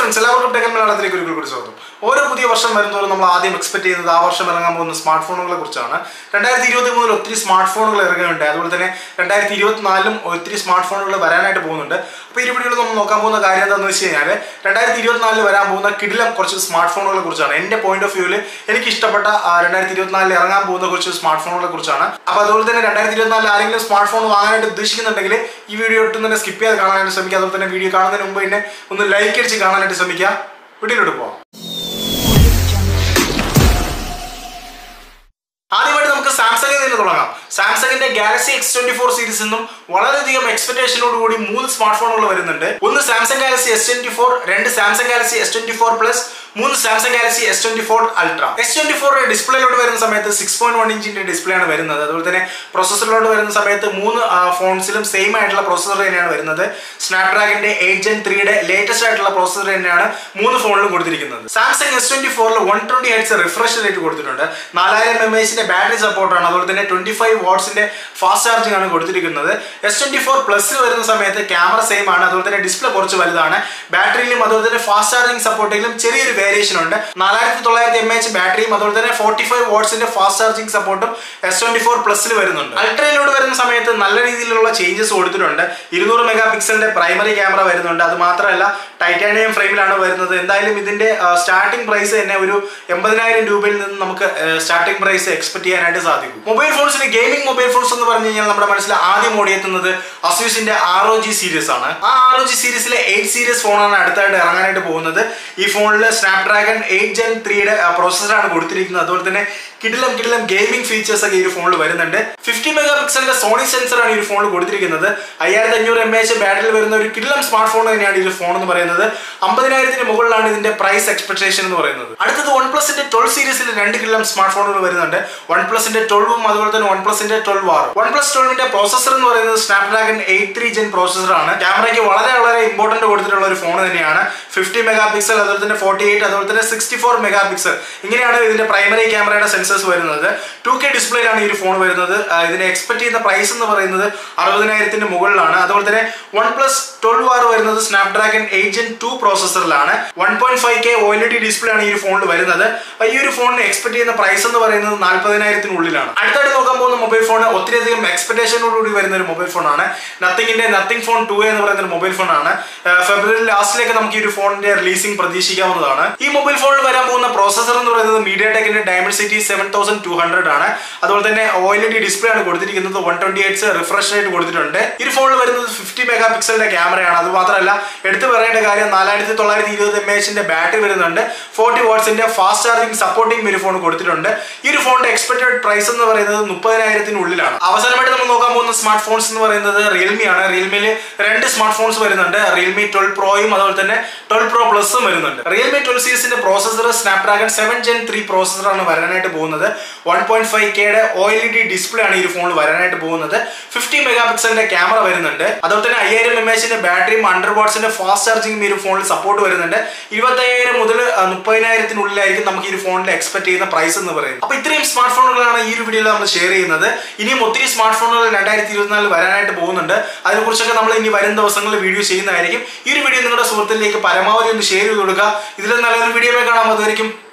friends എല്ലാവർക്കും ടെക്കൻ മലയാളത്തിലേക്ക് ഒരിക്കൽ കൂടി സ്വാഗതം ഓരോ പുതിയ വർഷം വരുന്നതോറും നമ്മൾ ആദ്യം എക്സ്പെക്ട് ചെയ്യുന്നത് ആ വർഷം ഇറങ്ങാൻ പോകുന്ന സ്മാർട്ട് ഫോണുകളെ കുറിച്ചാണ് രണ്ടായിരത്തി ഇരുപത്തി മൂന്നിൽ ഒത്തിരി സ്മാർട്ട് ഫോണുകൾ ഇറങ്ങുന്നുണ്ട് അതുപോലെ തന്നെ രണ്ടായിരത്തി ഇരുപത്തിനാലിലും ഒത്തിരി സ്മാർട്ട് ഫോണുകൾ വരാനായിട്ട് പോകുന്നുണ്ട് അപ്പോൾ ഈ വീഡിയോയിൽ നമ്മൾ നോക്കാൻ പോകുന്ന കാര്യം എന്താണെന്ന് വെച്ച് കഴിഞ്ഞാൽ രണ്ടായിരത്തി ഇരുപത്തിനാലിൽ വരാൻ പോകുന്ന കിടിലം കുറച്ച് സ്മാർട്ട് ഫോണുകളെ കുറിച്ചാണ് എൻ്റെ പോയിന്റ് ഓഫ് വ്യൂവിൽ എനിക്ക് ഇഷ്ടപ്പെട്ട രണ്ടായിരത്തി ഇരുപത്തിനാലിൽ ഇറങ്ങാൻ പോകുന്ന കുറച്ച് സ്മാർട്ട് ഫോണുകളെ കുറിച്ചാണ് അപ്പോൾ അതുപോലെ തന്നെ രണ്ടായിരത്തി ഇരുപത്തിനാലിൽ ആരെങ്കിലും സ്മാർട്ട് ഫോൺ വാങ്ങാനായിട്ട് ഉദ്ദേശിക്കുന്നുണ്ടെങ്കിൽ ഈ വീഡിയോ ഒട്ടും തന്നെ സ്കിപ്പ് ചെയ്യാതെ കാണാനായിട്ട് ശ്രമിക്കുക അതുപോലെ തന്നെ വീഡിയോ കാണുന്നതിന് മുമ്പ് തന്നെ ഒന്ന് ലൈക്ക് അടിച്ച് കാണാനായിട്ട് ശ്രമിക്കുക വീഡിയോയിലോട്ട് പോവാം ആദ്യമായിട്ട് നമുക്ക് സാംസങ്ങിൽ നിന്ന് തുടങ്ങാം സാംസങ്ങിന്റെ ഗാലക്സി എക്സ് ട്വന്റി ഫോർ സീരീസിൽ നിന്നും വളരെയധികം എക്സ്പെക്ടേഷനോട് കൂടി മൂന്ന് സ്മാർട്ട് ഫോണുകൾ വരുന്നുണ്ട് ഒന്ന് Samsung Galaxy S twenty four രണ്ട് Samsung Galaxy S twenty four plus മൂന്ന് Samsung Galaxy S twenty four ultra S twenty ഫോറിന്റെ ഡിസ്പ്ലേയിലോട്ട് വരുന്ന സമയത്ത് സിക്സ് പോയിന്റ് വൺ ഇഞ്ചിന്റെ ഡിസ്പ്ലേ ആണ് വരുന്നത് അതുപോലെ തന്നെ പ്രോസസറിലോട്ട് വരുന്ന സമയത്ത് മൂന്ന് ഫോൺസിലും സെയിം ആയിട്ടുള്ള പ്രോസസർ തന്നെയാണ് വരുന്നത് സ്നാപ്ഡ്രാഗന്റെ എയ്റ്റ് ജെൻ ത്രീയുടെ ലേറ്റസ്റ്റ് ആയിട്ടുള്ള പ്രോസസർ തന്നെയാണ് മൂന്ന് ഫോണിലും കൊടുത്തിരിക്കുന്നത് സാംസങ് എസ് ട്വന്റി ഫോറിൽ one twenty hertz refresh rate കൊടുത്തിട്ടുണ്ട് നാലായിരം എം എച്ചിന്റെ ബാറ്ററി സപ്പോർട്ടാണ് അതുപോലെ തന്നെ ട്വന്റി ഫൈവ് വാട്സിന്റെ ഫാസ്റ്റ് ചാർജിംഗ് ആണ് കൊടുത്തിരിക്കുന്നത് എസ് ട്വന്റി ഫോർ പ്ലസിൽ വരുന്ന സമയത്ത് ക്യാമറ സെയിം ആണ് അതുപോലെ തന്നെ ഡിസ്പ്ലേ കുറച്ച് വലുതാണ് ബാറ്ററിയിലും അതുപോലെ തന്നെ ഫാസ്റ്റ് ചാർജിംഗ് സപ്പോർട്ടിലും ചെറിയൊരു വേരിയേഷൻ ഉണ്ട് നാലായിരത്തി തൊള്ളായിരത്തി എം എച്ച് ബാറ്ററിയും അതുപോലെ തന്നെ ഫോർട്ടി ഫൈവ് വാട്സിന്റെ ഫാസ്റ്റ് ചാർജിംഗ് സപ്പോർട്ടും എസ് ട്വന്റി ഫോർ പ്ലസിൽ വരുന്നുണ്ട് അൾട്രയിലോട്ട് വരുന്ന സമയത്ത് നല്ല രീതിയിലുള്ള ചേഞ്ചസ് കൊടുത്തിട്ടുണ്ട് ഇരുന്നൂറ് മെഗാ പിക്സലിന്റെ പ്രൈമറി ക്യാമറ വരുന്നുണ്ട് അത് മാത്രമല്ല ടൈറ്റാനിയം ഫ്രെയിമിലാണ് വരുന്നത് എന്തായാലും ഇതിന്റെ സ്റ്റാർട്ടിംഗ് പ്രൈസ് തന്നെ ഒരു എൺപതിനായിരം രൂപയിൽ നിന്ന് നമുക്ക് സ്റ്റാർട്ടിംഗ് പ്രൈസ് എക്സ്പെക്ട് ചെയ്യാനായിട്ട് സാധിക്കും മൊബൈൽ ഫോൺസിന് ഗെയിമിംഗ് മൊബൈൽ ഫോൺസ് എന്ന് പറഞ്ഞു കഴിഞ്ഞാൽ നമ്മുടെ മനസ്സിൽ ആദ്യം ഓടിയെത്തുന്നത് അസ്യൂസിന്റെ ആർ ഒ ജി സീരീസ് ആണ് ആ ആർ ഒ ജി സീരീസിലെ എയ്റ്റ് സീരീസ് ഫോണാണ് അടുത്തായിട്ട് ഇറങ്ങാനായിട്ട് പോകുന്നത് ഈ ഫോണിൽ സ്നാപ്ഡ്രാഗൺ എയ്റ്റ് ജെൻ ത്രീയുടെ പ്രോസസ്സറാണ് കൊടുത്തിരിക്കുന്നത് അതുപോലെ തന്നെ കിടിലം കിടിലം ഗെയിമിംഗ് ഫീച്ചേഴ്സ് ഒക്കെ ഈ ഒരു ഫോണിൽ വരുന്നുണ്ട് ഫിഫ്റ്റി മെഗാ പിക്സലിന്റെ സോണി സെൻസർ ആണ് ഈ ഒരു ഫോണിൽ കൊടുത്തിരിക്കുന്നത് അയ്യായിരത്തി അഞ്ഞൂറ് എം എച്ച് ബാറ്ററിയിൽ വരുന്ന ഒരു കിടിലം സ്മാർട്ട് ഫോൺ തന്നെയാണ് ഈ ഒരു ഫോൺ എന്ന് പറയുന്നത് അമ്പതിനായിരത്തിന് മുകളിലാണ് ഇതിന്റെ പ്രൈസ് എക്സ്പെക്ടേഷൻ എന്ന് പറയുന്നത് അടുത്തത് വൺ പ്ലസിന്റെ ട്വൽവ് സീരീസിൽ രണ്ട് കിടിലം സ്മാർട്ട് ഫോണുകൾ വരുന്നുണ്ട് വൺ പ്ലസിന്റെ ട്വൽവും അതുപോലെ തന്നെ വൺ പ്ലസിന്റെ ട്വൽവ് ആറും വൺ പ്ലസ് ട്വൽവിന്റെ പ്രോസസർ എന്ന് പറയുന്നത് Snapdragon eight three gen processor ആണ് ക്യാമറയ്ക്ക് വളരെ വളരെ ഇമ്പോർട്ടന്റ് കൊടുത്തിട്ടുള്ള ഒരു ഫോൺ തന്നെയാണ് ഫിഫ്റ്റി മെഗാ പിക്സൽ അതുപോലെ തന്നെ ഫോർട്ടി എയ്റ്റ് അതുപോലെ തന്നെ സിക്സ്റ്റി ഫോർ മെഗാ പിക്സൽ ഇങ്ങനെയാണ് ഇതിന്റെ പ്രൈമറി ക്യാമറയുടെ സെൻസേഴ്സ് വരുന്നത് ടു കെ ഡിസ്പ്ലേയിലാണ് ഈ ഒരു ഫോൺ വരുന്നത് ഇതിന് എക്സ്പെക്ട് ചെയ്യുന്ന പ്രൈസ് എന്ന് പറയുന്നത് അറുപതിനായിരത്തിന് മുകളിലാണ് അതുപോലെ തന്നെ വൺ പ്ലസ് ട്വൽവ് ആർ വരുന്നത് സ്നാപ്ഡ്രാഗൺ എയ്റ്റ് ജെൻ ടു പ്രോസസറിലാണ് one point five K OLED display ആണ് ഈ ഒരു ഫോണിൽ വരുന്നത് അപ്പൊ ഈ ഒരു ഫോണിന് എക്സ്പെക്ട് ചെയ്യുന്ന പ്രൈസ് എന്ന് പറയുന്നത് നാൽപ്പതിനായിരത്തിനുള്ളിലാണ് അടുത്തായിട്ട് നോക്കാൻ പോകുന്ന മൊബൈൽ ഫോൺ ഒത്തിരിയധികം എക്സ്പെക്ടേഷനോടുകൂടി വരുന്ന ഒരു മൊബൈൽ ഫോണാണ് നത്തിങ്ങിന്റെ നത്തിങ് ഫോൺ ടു എന്ന് പറയുന്ന ഒരു മൊബൈൽ ഫോണാണ് ഫെബ്രുവരി ലാസ്റ്റിലേക്ക് നമുക്ക് ഈ ഒരു ഫോണിന്റെ റിലീസിംഗ് പ്രതീക്ഷിക്കാവുന്നതാണ് ഈ മൊബൈൽ ഫോണിൽ വരാൻ പോകുന്ന പ്രോസസർ എന്ന് പറയുന്നത് മീഡിയ ടെക്കിന്റെ Dimensity seven thousand two hundred ആണ് അതുപോലെ തന്നെ ഒ എൽ ഡി ഡിസ്പ്ലേ ആണ് കൊടുത്തിരിക്കുന്നത് one twenty hertz refresh rate കൊടുത്തിട്ടുണ്ട് ഈ ഫോണിൽ വരുന്നത് ഫിഫ്റ്റി മെഗാ പിക്സലിന്റെ ക്യാമറയാണ് അത് മാത്രമല്ല എടുത്തു പറയേണ്ട കാര്യം നാലായിരത്തി തൊള്ളായിരത്തി ഇരുപത് എം എച്ചിന്റെ ബാറ്ററി വരുന്നുണ്ട് ഫോർട്ടി വാട്സിന്റെ ഫാസ്റ്റ് ചാർജിംഗ് സപ്പോർട്ടിംഗ് ഒരു ഫോൺ കൊടുത്തിട്ടുണ്ട് ഈ ഒരു ഫോണിന്റെ എക്സ്പെക്ടഡ് പ്രൈസ് എന്ന് പറയുന്നത് മുപ്പതിനായിരത്തിനുള്ളിലാണ് അവസാനമായിട്ട് നമ്മൾ നോക്കാൻ പോകുന്ന സ്മാർട്ട് ഫോൺസ് എന്ന് പറയുന്നത് റിയൽമി ആണ് റിയൽമിയിൽ രണ്ട് സ്മാർട്ട് ഫോൺസ് വരുന്നുണ്ട് റിയൽമി ട്വൽവ് പ്രോയും അതുപോലെ തന്നെ ട്വൽവ് പ്രോ പ്ലസും വരുന്നുണ്ട് റിയൽമി ട്വൽവ് സീരീസിന്റെ processor Snapdragon seven gen three പ്രോസസറാണ് വരാനായിട്ട് പോകുന്നത് വൺ പോയിന്റ് ഫൈവ് കെയുടെ ഒ എൽ ഡി ഡിസ്പ്ലേ ആണ് ഈ ഫോണിൽ വരാനായിട്ട് പോകുന്നത് ഫിഫ്റ്റി മെഗാ പിക്സലിന്റെ ക്യാമറ വരുന്നുണ്ട് അതുപോലെ തന്നെ അയ്യായിരം എം എച്ചിന്റെ ബാറ്ററിയും ഹൺഡ്രഡ് വാട്സിന്റെ ഫാസ്റ്റ് ചാർജിംഗ് ഈ ഒരു ഫോണിൽ സപ്പോർട്ട് വരുന്നുണ്ട് ഇരുപത്തയ്യായിരം മുതൽ മുപ്പതിനായിരത്തിനുള്ളിലായിരിക്കും നമുക്ക് ഈ ഫോണിൽ എക്സ്പെക്ട് ചെയ്യുന്ന പ്രൈസ് എന്ന് പറയുന്നത് അപ്പൊ ഇത്രയും സ്മാർട്ട് ഫോണുകളാണ് ഈ ഒരു വീഡിയോയിൽ നമ്മൾ ഷെയർ ചെയ്യുന്നത് ഇനിയും ഒത്തിരി സ്മാർട്ട് ഫോണുകൾ രണ്ടായിരത്തി ഇരുപത്തിനാലിൽ വരാനായിട്ട് പോകുന്നുണ്ട് അതിനെക്കുറിച്ചൊക്കെ നമ്മൾ ഇനി വരും ദിവസങ്ങളിൽ വീഡിയോ ചെയ്യുന്നതായിരിക്കും ഈ ഒരു വീഡിയോ നിങ്ങളുടെ സുഹൃത്തിലേക്ക് പരമാവധി ഒന്ന് ഷെയർ ചെയ്ത് കൊടുക്കുക ഇതിൽ നല്ലൊരു വീഡിയോ കാണാൻ അതുവരെയും